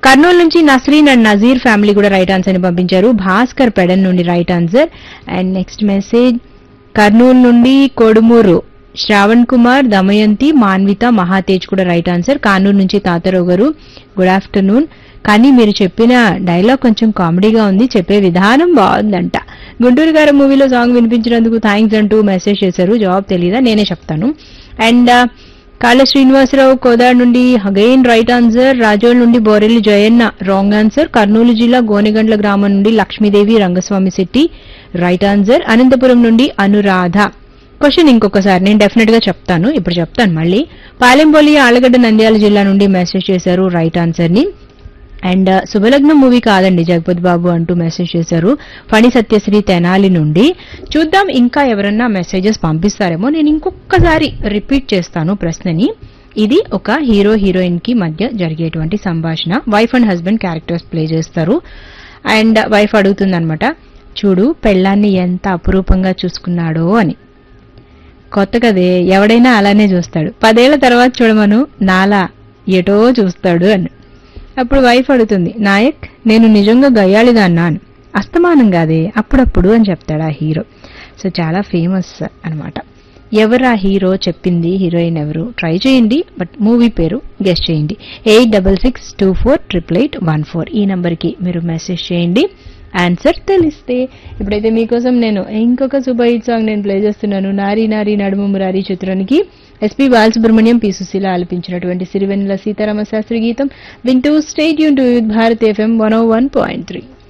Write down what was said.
కర్నూలు నుంచి Nasreen and Nazeer family కూడా right answer ని పంపించారు భాస్కర్ పెడన్ నుండి right answer and next message Kurnool నుండి కొడుమూరు శ్రావణ్ కుమార్ దమయంతి మాన్విత మహాతేజ్ కూడా రైట్ ఆన్సర్ కానూరు నుంచి తాతారావు గారు గుడ్ ఆఫ్టర్నూన్ కానీ మీరు చెప్పిన డైలాగ్ కొంచెం కామెడీగా ఉంది చెప్పే విధానం బాగుందంట గుంటూరు గారు మూవీలో సాంగ్ వినిపించినందుకు థ్యాంక్స్ అంటూ మెసేజ్ చేశారు జవాబు తెలియదా నేనే చెప్తాను అండ్ కాళ శ్రీనివాసరావు కోదాడ్ నుండి అగైన్ రైట్ ఆన్సర్ రాజోల్ నుండి బోరెల్లి జయన్న రాంగ్ ఆన్సర్ కర్నూలు జిల్లా గోనెగండ్ల గ్రామం నుండి లక్ష్మీదేవి రంగస్వామి శెట్టి రైట్ ఆన్సర్ అనంతపురం నుండి అనురాధ క్వశ్చన్ ఇంకొకసారి నేను డెఫినెట్ గా చెప్తాను ఇప్పుడు చెప్తాను మళ్ళీ పాలెంబోలి ఆలగడ్డ నంద్యాల జిల్లా నుండి మెసేజ్ చేశారు రైట్ ఆన్సర్ ని అండ్ శుభలగ్నం మూవీ కాదండి జగపతి బాబు అంటూ మెసేజ్ చేశారు ఫణి సత్యశ్రీ తెనాలి నుండి చూద్దాం ఇంకా ఎవరన్నా మెసేజెస్ పంపిస్తారేమో నేను ఇంకొకసారి రిపీట్ చేస్తాను ప్రశ్నని ఇది ఒక హీరో హీరోయిన్ కి మధ్య జరిగేటువంటి సంభాషణ wife and husband characters play చేస్తారు అండ్ వైఫ్ అడుగుతుందన్నమాట చూడు పెళ్ళాన్ని ఎంత అపురూపంగా చూసుకున్నాడో అని కొత్త కదే ఎవడైనా అలానే చూస్తాడు పదేళ్ల తర్వాత చూడమను నాలా ఎటో చూస్తాడు అని అప్పుడు వైఫ్ అడుగుతుంది నాయక్ నేను నిజంగా గయ్యాళిదాన్నా అని అస్తమానం కాదే అప్పుడప్పుడు అని చెప్తాడు ఆ హీరో సో చాలా ఫేమస్ అన్నమాట ఎవరు ఆ హీరో చెప్పింది హీరోయిన్ ఎవరు ట్రై చేయండి బట్ మూవీ పేరు గెస్ట్ చేయండి eight double six two four triple eight one four ఈ నంబర్కి మీరు మెసేజ్ చేయండి ఆన్సర్ తెలిస్తే ఇప్పుడైతే మీకోసం నేను ఇంకొక సూపర్ హిట్ సాంగ్ నేను ప్లే చేస్తున్నాను నారీ నారీ నడుము మురారి చిత్రానికి ఎస్పి బాలసుబ్రహ్మణ్యం పి సుశీల ఆలపించినటువంటి సిరివెన్నెల సీతారామ శాస్త్రి గీతం వింటూ స్టేట్ యూన్ to Bharat FM one O one point three